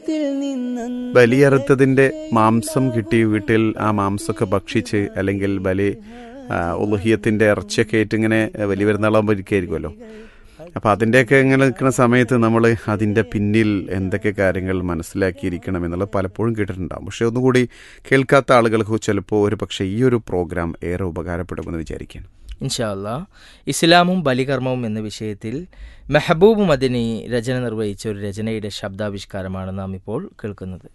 ഹൃദയത്തിൽ നിന്നും ബലിയറുത്തതിന്റെ മാംസം കിട്ടി വീട്ടിൽ ആ മാംസമൊക്കെ ഭക്ഷിച്ച് അല്ലെങ്കിൽ ബലി ആ, ഉലുഹിയത്തിന്റെ ഇറച്ചിയൊക്കെ ആയിട്ട് ഇങ്ങനെ വലിയ പെരുന്നാളാകുമ്പോൾ ഇരിക്കുമായിരിക്കുമല്ലോ അപ്പോൾ അതിൻ്റെയൊക്കെ ഇങ്ങനെ നിൽക്കുന്ന സമയത്ത് നമ്മൾ അതിൻ്റെ പിന്നിൽ എന്തൊക്കെ കാര്യങ്ങൾ മനസ്സിലാക്കിയിരിക്കണം എന്നുള്ളത് പലപ്പോഴും കേട്ടിട്ടുണ്ടാകും പക്ഷെ ഒന്നുകൂടി കേൾക്കാത്ത ആളുകൾക്ക് ചിലപ്പോൾ ഒരു പക്ഷേ ഈ ഒരു പ്രോഗ്രാം ഏറെ ഉപകാരപ്പെടുമെന്ന് വിചാരിക്കുകയാണ് ഇൻഷാല്ല ഇസ്ലാമും ബലികർമ്മവും എന്ന വിഷയത്തിൽ മെഹബൂബ് മദനി രചന നിർവഹിച്ച ഒരു രചനയുടെ ശബ്ദാവിഷ്കാരമാണ് നാം ഇപ്പോൾ കേൾക്കുന്നത്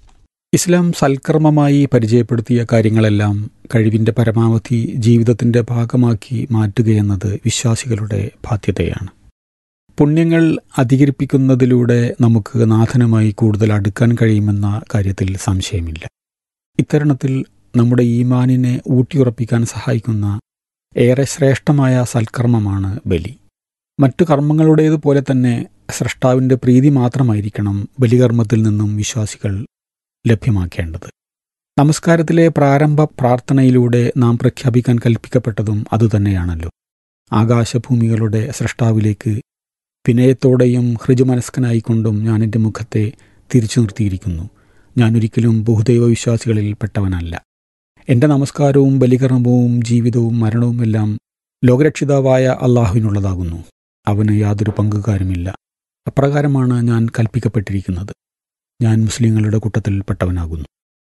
ഇസ്ലാം സൽക്കർമ്മമായി പരിചയപ്പെടുത്തിയ കാര്യങ്ങളെല്ലാം കഴിവിൻ്റെ പരമാവധി ജീവിതത്തിൻ്റെ ഭാഗമാക്കി മാറ്റുകയെന്നത് വിശ്വാസികളുടെ ബാധ്യതയാണ് പുണ്യങ്ങൾ അധികരിപ്പിക്കുന്നതിലൂടെ നമുക്ക് നാഥനുമായി കൂടുതൽ അടുക്കാൻ കഴിയുമെന്ന കാര്യത്തിൽ സംശയമില്ല ഇത്തരുണത്തിൽ നമ്മുടെ ഈമാനിനെ ഊട്ടിയുറപ്പിക്കാൻ സഹായിക്കുന്ന ഏറെ ശ്രേഷ്ഠമായ സൽക്കർമ്മമാണ് ബലി മറ്റു കർമ്മങ്ങളുടേതുപോലെ തന്നെ സ്രഷ്ടാവിൻ്റെ പ്രീതി മാത്രമായിരിക്കണം ബലികർമ്മത്തിൽ നിന്നും വിശ്വാസികൾ ലഭ്യമാക്കേണ്ടത് നമസ്കാരത്തിലെ പ്രാരംഭ പ്രാർത്ഥനയിലൂടെ നാം പ്രഖ്യാപിക്കാൻ കൽപ്പിക്കപ്പെട്ടതും അതുതന്നെയാണല്ലോ ആകാശഭൂമികളുടെ സ്രഷ്ടാവിലേക്ക് വിനയത്തോടെയും ഹൃജുമനസ്കനായിക്കൊണ്ടും ഞാൻ എൻ്റെ മുഖത്തെ തിരിച്ചു നിർത്തിയിരിക്കുന്നു ഞാനൊരിക്കലും ബഹുദൈവ വിശ്വാസികളിൽ പെട്ടവനല്ല എൻ്റെ നമസ്കാരവും ബലികർമ്മവും ജീവിതവും മരണവുമെല്ലാം ലോകരക്ഷിതാവായ അള്ളാഹുവിനുള്ളതാകുന്നു അവന് യാതൊരു പങ്കുകാരുമില്ല അപ്രകാരമാണ് ഞാൻ കൽപ്പിക്കപ്പെട്ടിരിക്കുന്നത് ഞാൻ മുസ്ലിങ്ങളുടെ കൂട്ടത്തിൽപ്പെട്ടവനാകുന്നു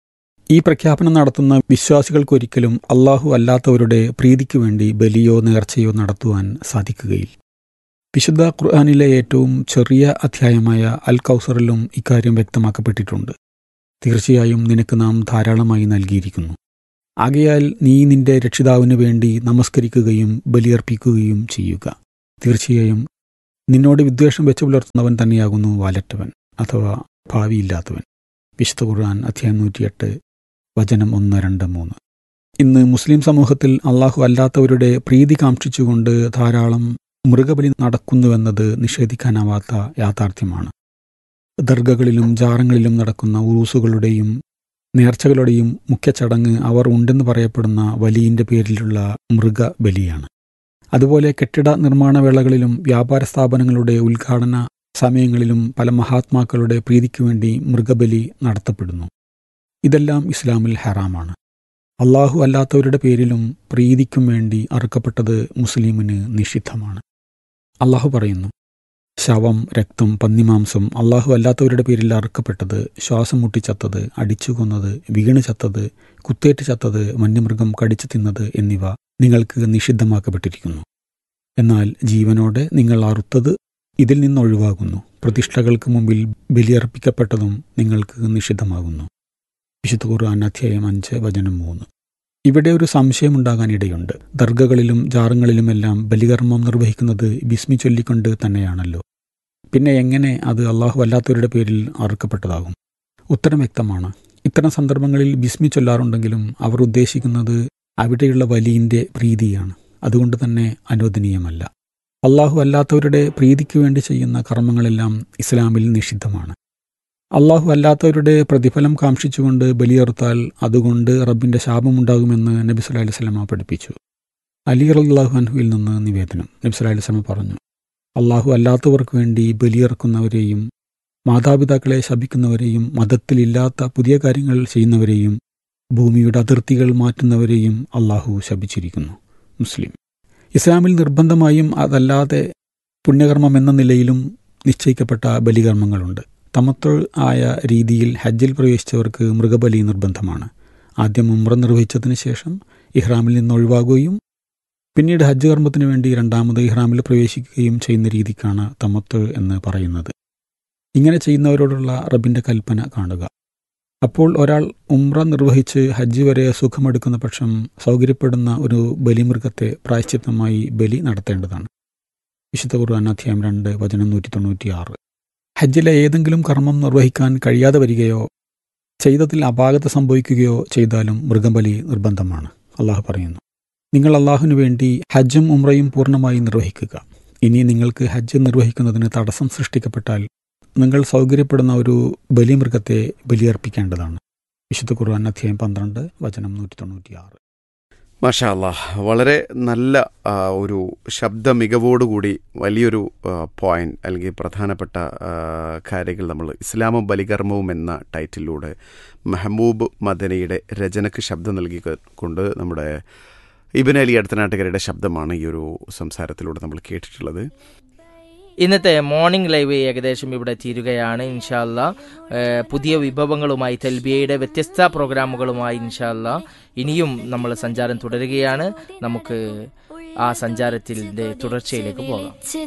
ഈ പ്രഖ്യാപനം നടത്തുന്ന വിശ്വാസികൾക്കൊരിക്കലും അള്ളാഹു അല്ലാത്തവരുടെ പ്രീതിക്കു വേണ്ടി ബലിയോ നേർച്ചയോ നടത്തുവാൻ സാധിക്കുകയില്ല വിശുദ്ധ ഖുർആാനിലെ ഏറ്റവും ചെറിയ അധ്യായമായ അൽ കൗസറിലും ഇക്കാര്യം വ്യക്തമാക്കപ്പെട്ടിട്ടുണ്ട് തീർച്ചയായും നിനക്ക് നാം ധാരാളമായി നൽകിയിരിക്കുന്നു ആകയാൽ നീ നിന്റെ രക്ഷിതാവിനു വേണ്ടി നമസ്കരിക്കുകയും ബലിയർപ്പിക്കുകയും ചെയ്യുക തീർച്ചയായും നിന്നോട് വിദ്വേഷം വെച്ചു പുലർത്തുന്നവൻ തന്നെയാകുന്നു വാലറ്റവൻ അഥവാ ഭാവിയില്ലാത്തവൻ വിശുദ്ധ ഖുർആൻ അധ്യായം നൂറ്റിയെട്ട് വചനം ഒന്ന് രണ്ട് മൂന്ന് ഇന്ന് മുസ്ലിം സമൂഹത്തിൽ അള്ളാഹു അല്ലാത്തവരുടെ പ്രീതി കാക്ഷിച്ചുകൊണ്ട് ധാരാളം മൃഗബലി നടക്കുന്നുവെന്നത് നിഷേധിക്കാനാവാത്ത യാഥാർത്ഥ്യമാണ് ദർഗകളിലും ജാറങ്ങളിലും നടക്കുന്ന ഉറൂസുകളുടെയും നേർച്ചകളുടെയും മുഖ്യ ചടങ്ങ് അവർ ഉണ്ടെന്ന് പറയപ്പെടുന്ന വലിയിൻ്റെ പേരിലുള്ള മൃഗബലിയാണ് അതുപോലെ കെട്ടിട നിർമ്മാണ വേളകളിലും വ്യാപാര സ്ഥാപനങ്ങളുടെ ഉദ്ഘാടന സമയങ്ങളിലും പല മഹാത്മാക്കളുടെ പ്രീതിക്കു വേണ്ടി മൃഗബലി നടത്തപ്പെടുന്നു ഇതെല്ലാം ഇസ്ലാമിൽ ഹറാമാണ് അള്ളാഹു അല്ലാത്തവരുടെ പേരിലും പ്രീതിക്കും വേണ്ടി അറുക്കപ്പെട്ടത് മുസ്ലിമിന് നിഷിദ്ധമാണ് അള്ളാഹു പറയുന്നു ശവം രക്തം പന്നിമാംസം അള്ളാഹു അല്ലാത്തവരുടെ പേരിൽ അറുക്കപ്പെട്ടത് ശ്വാസം മുട്ടിച്ചത്തത് അടിച്ചു കൊന്നത് വീണ് ചത്തത് കുത്തേറ്റ് ചത്തത് വന്യമൃഗം കടിച്ചു തിന്നത് എന്നിവ നിങ്ങൾക്ക് നിഷിദ്ധമാക്കപ്പെട്ടിരിക്കുന്നു എന്നാൽ ജീവനോടെ നിങ്ങൾ അറുത്തത് ഇതിൽ നിന്നൊഴിവാകുന്നു പ്രതിഷ്ഠകൾക്ക് മുമ്പിൽ ബലിയർപ്പിക്കപ്പെട്ടതും നിങ്ങൾക്ക് നിഷിദ്ധമാകുന്നു വിശുദ്ധ ഖുർആൻ അധ്യായം അഞ്ച് വചനം മൂന്ന് ഇവിടെ ഒരു സംശയമുണ്ടാകാൻ ഇടയുണ്ട് ദർഗകളിലും ജാറങ്ങളിലുമെല്ലാം ബലികർമ്മം നിർവഹിക്കുന്നത് ബിസ്മി ചൊല്ലിക്കൊണ്ട് തന്നെയാണല്ലോ പിന്നെ എങ്ങനെ അത് അള്ളാഹു അല്ലാത്തവരുടെ പേരിൽ അറുക്കപ്പെട്ടതാകും ഉത്തരം വ്യക്തമാണ് ഇത്തരം സന്ദർഭങ്ങളിൽ ബിസ്മി ചൊല്ലാറുണ്ടെങ്കിലും അവർ ഉദ്ദേശിക്കുന്നത് അവിടെയുള്ള വലിയിൻ്റെ പ്രീതിയാണ് അതുകൊണ്ട് തന്നെ അനുവദനീയമല്ല അള്ളാഹു അല്ലാത്തവരുടെ പ്രീതിക്ക് വേണ്ടി ചെയ്യുന്ന കർമ്മങ്ങളെല്ലാം ഇസ്ലാമിൽ നിഷിദ്ധമാണ് അള്ളാഹു അല്ലാത്തവരുടെ പ്രതിഫലം കാക്ഷിച്ചുകൊണ്ട് ബലിയറുത്താൽ അതുകൊണ്ട് റബ്ബിന്റെ ശാപമുണ്ടാകുമെന്ന് നബി സല്ലല്ലാഹു അലൈഹി വസല്ലമ പഠിപ്പിച്ചു അലി റളിയല്ലാഹു അൻഹുവിൽ നിന്ന് നിവേദനം നബി സല്ലല്ലാഹു അലൈഹി വസല്ലമ പറഞ്ഞു അള്ളാഹു അല്ലാത്തവർക്ക് വേണ്ടി ബലിയിറക്കുന്നവരെയും മാതാപിതാക്കളെ ശപിക്കുന്നവരെയും മതത്തിലില്ലാത്ത പുതിയ കാര്യങ്ങൾ ചെയ്യുന്നവരെയും ഭൂമിയുടെ അതിർത്തികൾ മാറ്റുന്നവരെയും അള്ളാഹു ശപിച്ചിരിക്കുന്നു മുസ്ലിം ഇസ്ലാമിൽ നിർബന്ധമായും അതല്ലാതെ പുണ്യകർമ്മം എന്ന നിലയിലും നിശ്ചയിക്കപ്പെട്ട ബലികർമ്മങ്ങളുണ്ട് തമത്തൊൾ ആയ രീതിയിൽ ഹജ്ജിൽ പ്രവേശിച്ചവർക്ക് മൃഗബലി നിർബന്ധമാണ് ആദ്യം ഉമ്ര നിർവഹിച്ചതിന് ശേഷം ഇഹ്റാമിൽ നിന്ന് ഒഴിവാകുകയും പിന്നീട് ഹജ്ജ് കർമ്മത്തിനു വേണ്ടി രണ്ടാമത് ഇഹ്റാമിൽ പ്രവേശിക്കുകയും ചെയ്യുന്ന രീതിക്കാണ് തമത്തൊൾ എന്ന് പറയുന്നത് ഇങ്ങനെ ചെയ്യുന്നവരോടുള്ള റബ്ബിന്റെ കൽപ്പന കാണുക അപ്പോൾ ഒരാൾ ഉംറ നിർവഹിച്ച് ഹജ്ജ് വരെ സുഖമെടുക്കുന്ന പക്ഷം സൗകര്യപ്പെടുന്ന ഒരു ബലിമൃഗത്തെ പ്രായശ്ചിത്തമായി ബലി നടത്തേണ്ടതാണ് വിശുദ്ധ ഖുർആൻ അധ്യായം രണ്ട് വചനം നൂറ്റി തൊണ്ണൂറ്റിയാറ് ഹജ്ജിലെ ഏതെങ്കിലും കർമ്മം നിർവഹിക്കാൻ കഴിയാതെ വരികയോ ചെയ്തതിൽ അപാകത സംഭവിക്കുകയോ ചെയ്താലും മൃഗബലി നിർബന്ധമാണ് അള്ളാഹു പറയുന്നു നിങ്ങൾ അള്ളാഹുവിനു വേണ്ടി ഹജ്ജും ഉംറയും പൂർണ്ണമായി നിർവഹിക്കുക ഇനി നിങ്ങൾക്ക് ഹജ്ജ് നിർവഹിക്കുന്നതിന് തടസ്സം സൃഷ്ടിക്കപ്പെട്ടാൽ നിങ്ങൾ സൗകര്യപ്പെടുന്ന ഒരു ബലിമൃഗത്തെ ബലിയർപ്പിക്കേണ്ടതാണ് വിശുദ്ധ ഖുർആൻ അധ്യായം പന്ത്രണ്ട് വചനം നൂറ്റി തൊണ്ണൂറ്റിയാറ് കാര്യങ്ങൾ മാഷാ വളരെ നല്ല ആ, ഒരു ശബ്ദ മികവോടുകൂടി വലിയൊരു പോയിന്റ് അല്ലെങ്കിൽ പ്രധാനപ്പെട്ട ആ, കാര്യങ്ങൾ നമ്മൾ ഇസ്ലാമും ബലികർമ്മവും എന്ന ടൈറ്റിലൂടെ മെഹബൂബ് മദനയുടെ രചനയ്ക്ക് ശബ്ദം നൽകിക്കൊണ്ട് നമ്മുടെ ഇബിൻ അലി അടുത്തനാട്ടുകാരുടെ ശബ്ദമാണ് ഈ ഒരു സംസാരത്തിലൂടെ നമ്മൾ കേട്ടിട്ടുള്ളത് ഇന്നത്തെ മോർണിംഗ് ലൈവ് ഏകദേശം ഇവിടെ തീരുകയാണ് ഇൻഷാല്ല പുതിയ വിഭവങ്ങളുമായി തെൽബിയയുടെ വ്യത്യസ്ത പ്രോഗ്രാമുകളുമായി ഇൻഷാല്ല ഇനിയും നമ്മൾ സഞ്ചാരം തുടരുകയാണ് നമുക്ക് ആ സഞ്ചാരത്തിന്റെ തുടർച്ചയിലേക്ക് പോകാം